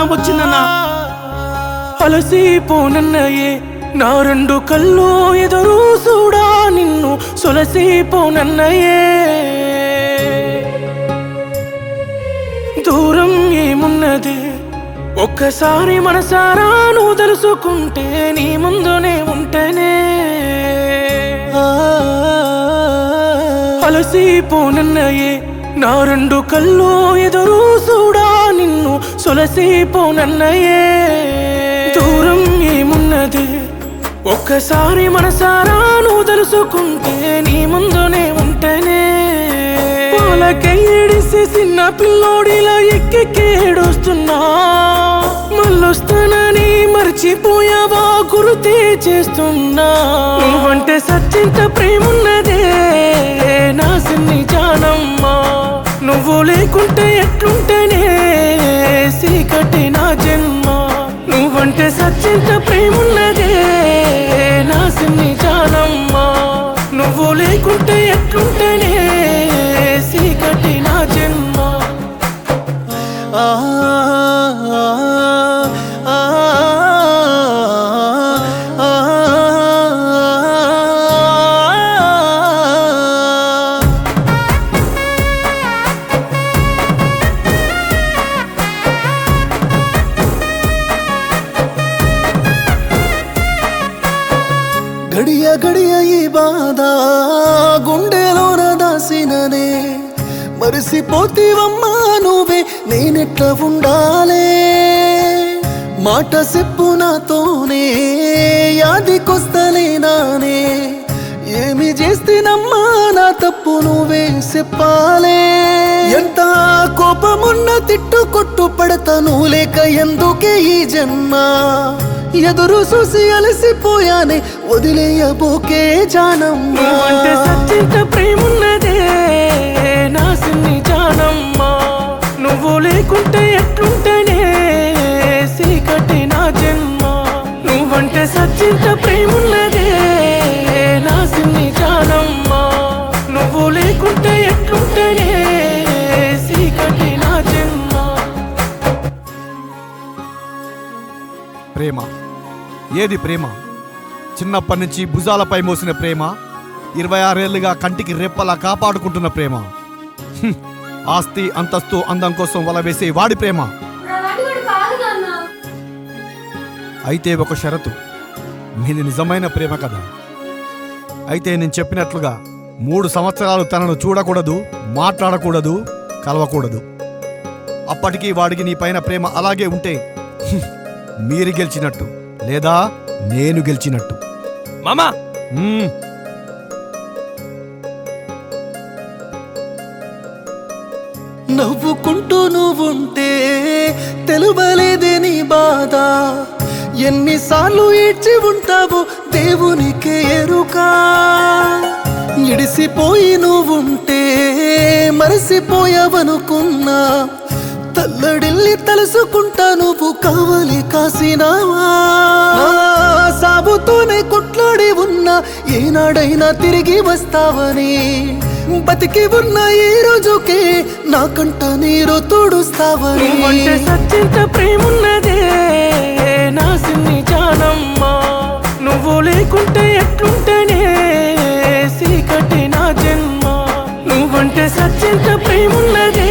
ప్రాణం వచ్చిందన్నా అలసిపోనన్నయే నా రెండు కళ్ళు ఎదురు చూడా నిన్ను సొలసిపోనన్నయే దూరం ఏమున్నది ఒక్కసారి మనసారా నువ్వు తెలుసుకుంటే నీ ముందునే ఉంటేనే అలసిపోనన్నయే నా రెండు కళ్ళు ఎదురు చూడా నిన్ను సొలసిపోనన్నయే దూరం ఏమున్నది ఒక్కసారి మనసారా నువ్వు తెలుసుకుంటే నీ ముందునే ఉంటేనే పాలకెయ్యడిసి చిన్న పిల్లోడిలా ఎక్కెక్కి ఏడుస్తున్నా మళ్ళొస్తానని మర్చిపోయావా గుర్తే చేస్తున్నా నువ్వంటే సచ్చింత ప్రేమున్నదే నా సిన్ని జానమ్మా నువ్వు లేకుంటే ఎట్లుంటేనే సీకటి నా జన్మ నువ్వంటే సచ్చింత ప్రేమున్నదే నా సిన్ని జానమ్మా నువ్వు లేకుంటే ఎట్లుంటేనే సీకటి నా జన్మ ఆ ఆ గడియ గడియ ఈ బాధ గుండెలోన దాసిననే మరిసిపోతీవమ్మా నువ్వే నేనెట్లా ఉండాలే మాట చెప్పు నాతోనే యాదికొస్తలేనానే ఏమి చేస్తేనమ్మా నా తప్పు నువ్వే చెప్పాలే ఎంత కోపమున్న తిట్టు కొట్టు పడతాను లేక ఎందుకే ఈ జన్మ ఎదురు చూసి అలసిపోయానే వదిలేయబోకే జానమ్మా నువ్వంటే సచ్చింత ప్రేమున్నదే నా సిన్ని జానమ్మా నువ్వు లేకుంటే ఎట్లుంటేనే సీకటి నా జన్మ నువ్వంటే సచ్చింత ప్రేమున్నదే నా సిన్ని జానమ్మా నువ్వు లేకుంటే ఎట్లుంటేనే సీకటి నా జన్మ ప్రేమ ఏది ప్రేమ చిన్నప్పటి నుంచి భుజాలపై మోసిన ప్రేమ ఇరవై ఆరేళ్లుగా కంటికి రెప్పలా కాపాడుకుంటున్న ప్రేమ హ్మ్. ఆస్తి అంతస్తు అందం కోసం వలవేసే వాడి ప్రేమ అలాంటి వాడు కాదు నాన్న అయితే ఒక షరతు మీది నిజమైన ప్రేమ కదా అయితే నేను చెప్పినట్లుగా మూడు సంవత్సరాలు తనను చూడకూడదు మాట్లాడకూడదు కలవకూడదు అప్పటికి వాడికి నీ పైన ప్రేమ అలాగే ఉంటే హ్మ్, మీరు గెలిచినట్టు లేదా నేను గెలిచినట్టు మామా మ్మ్. నవ్వుకుంటూ నువ్వుంటే తెలువలేదే నీ బాధ ఎన్నిసార్లు ఏడ్చి ఉంటావు దేవునికే ఎరుక ఇడిసిపోయి నువ్వుంటే మరసిపోయావనుకున్నా తల్లడిల్లి తలుసుకుంటా నువ్వు కావలి కాసినావా నా సాబుతోనే కొట్లాడి ఉన్నా ఏనాడైనా తిరిగి వస్తావని బతికి ఉన్న ఈ రోజుకే నాకంట నీరు తోడుస్తావని నువ్వంటే సచ్చింత ప్రేమున్నదే నా సిన్ని జానమ్మా నువ్వు లేకుంటే ఎట్లుంటేనే సీకటి నా జన్మ నువ్వంటే సచ్చింత ప్రేమున్నదే